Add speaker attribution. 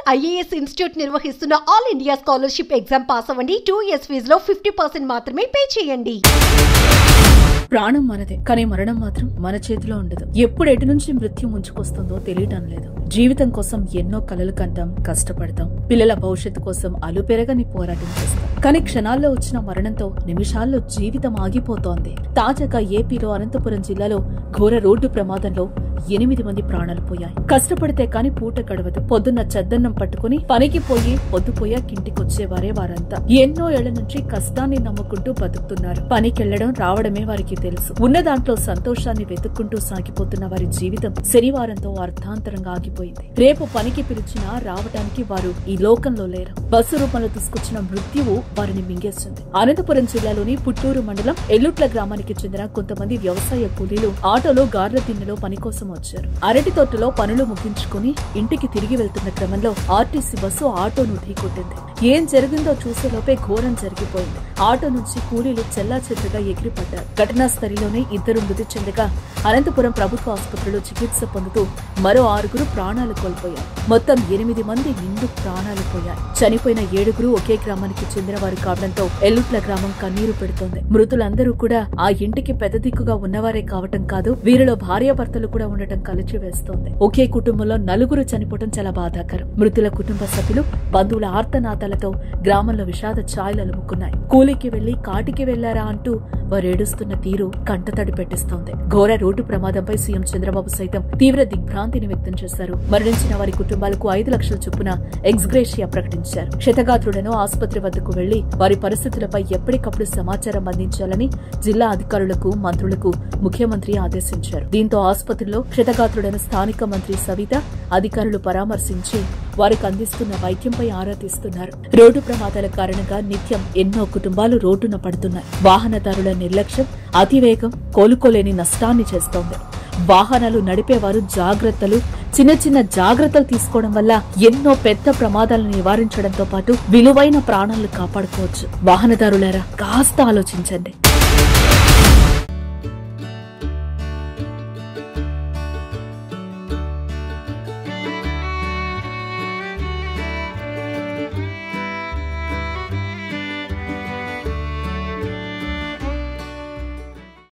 Speaker 1: IAS institute నిర్వహిస్తున్న all India scholarship exam pass అవ్వండి two years ఫీజులో ఫిఫ్టీ పర్సెంట్ మాత్రమే పే చేయండి
Speaker 2: ప్రాణం మనదే కానీ మరణం మాత్రం మన చేతిలో ఉండదు ఎప్పుడు ఎటు నుంచి మృత్యు ముంచుకొస్తుందో తెలియటం లేదు జీవితం కోసం ఎన్నో కలలు కంటాం కష్టపడతాం పిల్లల భవిష్యత్తు కోసం అలుపెరగని పోరాటం చేస్తాం కానీ క్షణాల్లో వచ్చిన మరణంతో నిమిషాల్లో జీవితం ఆగిపోతోంది తాజాగా ఏపీలో అనంతపురం జిల్లాలో ఘోర రోడ్డు ప్రమాదంలో ఎనిమిది మంది ప్రాణాలు పోయాయి కష్టపడితే కాని పూట గడవదు పొద్దున్న చద్దన్నం పట్టుకుని పనికి పోయి పొద్దుపోయాక ఇంటికొచ్చేవారే వారంతా ఎన్నో ఏళ్ల నుంచి కష్టాన్ని నమ్ముకుంటూ బతుకుతున్నారు పనికెళ్లడం రావడమే వారికి తెలుసు ఉన్న దాంట్లో సంతోషాన్ని వెతుక్కుంటూ సాగిపోతున్న వారి జీవితం శనివారంతో అర్థాంతరంగా ఆగిపోయింది రేపు పనికి పిలిచినా రావడానికి వారు ఈ లోకంలో లేరు బస్సు రూపంలో తీసుకొచ్చిన మృత్యువు వారిని మింగేస్తుంది అనంతపురం జిల్లాలోని పుట్టూరు మండలం ఎల్లుట్ల గ్రామానికి చెందిన కొంతమంది వ్యవసాయ కూలీలు ఆటోలో గార్ల తిన్నెలో పని కోసం వచ్చారు అరటి తోటలో పనులు ముగించుకుని ఇంటికి తిరిగి వెళ్తున్న క్రమంలో ఆర్టీసీ బస్సు ఆటోను ఢీకొట్టింది ఏం జరిగిందో చూసేలోపే ఘోరం జరిగిపోయింది ఆటో నుంచి కూలీలు చెల్లా చెట్టుగా ఎగిరిపడ్డారు ఘటనా స్థలిలోనే ఇద్దరు మృతి చెందగా అనంతపురం ప్రభుత్వ ఆసుపత్రిలో చికిత్స పొందుతూ మరో ఆరుగురు ప్రాణాలు కోల్పోయారు మొత్తం ఎనిమిది మంది నిండు ప్రాణాలు పోయాయి చనిపోయిన ఏడుగురు ఒకే గ్రామానికి చెందిన వారు కావడంతో ఎల్లుట్ల గ్రామం కన్నీరు పెడుతోంది మృతులందరూ కూడా ఆ ఇంటికి పెద్ద దిక్కుగా ఉన్నవారే కావటం కాదు వీరిలో భార్యాభర్తలు కూడా ఉండటం కలిచి వేస్తోంది ఒకే కుటుంబంలో నలుగురు చనిపోవటం చాలా బాధాకరం మృతుల కుటుంబ సభ్యులు బంధువుల ఆర్తనాదాలతో గ్రామంలో విషాద ఛాయలు అలుముకున్నాయి కూలికి వెళ్లి కాటికి వెళ్లారా అంటూ వారు ఏడుస్తున్న తీరు కంటతడి పెట్టిస్తోంది ఘోర రోడ్డు ప్రమాదంపై సీఎం చంద్రబాబు సైతం తీవ్ర దిగ్భ్రాంతిని వ్యక్తం చేశారు మరణించిన వారి కుటుంబాలకు ఐదు లక్షల చొప్పున ఎక్స్గ్రేషియా ప్రకటించారు క్షతగాత్రులను ఆసుపత్రి వద్దకు వెళ్లి వారి పరిస్థితులపై ఎప్పటికప్పుడు సమాచారం అందించాలని జిల్లా అధికారులకు మంత్రులకు ముఖ్యమంత్రి ఆదేశించారు దీంతో ఆసుపత్రిలో క్షతగాత్రుడైన స్థానిక మంత్రి సవిత అధికారులు పరామర్శించి వారికి అందిస్తున్న వైద్యంపై ఆరా తీస్తున్నారు రోడ్డు ప్రమాదాల కారణంగా నిత్యం ఎన్నో కుటుంబాలు రోడ్డున పడుతున్నాయి వాహనదారుల నిర్లక్ష్యం అతివేగం కోలుకోలేని నష్టాన్ని చేస్తోంది వాహనాలు నడిపేవారు జాగ్రత్తలు చిన్న చిన్న జాగ్రత్తలు తీసుకోవడం వల్ల ఎన్నో పెద్ద ప్రమాదాలను నివారించడంతో పాటు విలువైన ప్రాణాలను కాపాడుకోవచ్చు వాహనదారులారా కాస్త ఆలోచించండి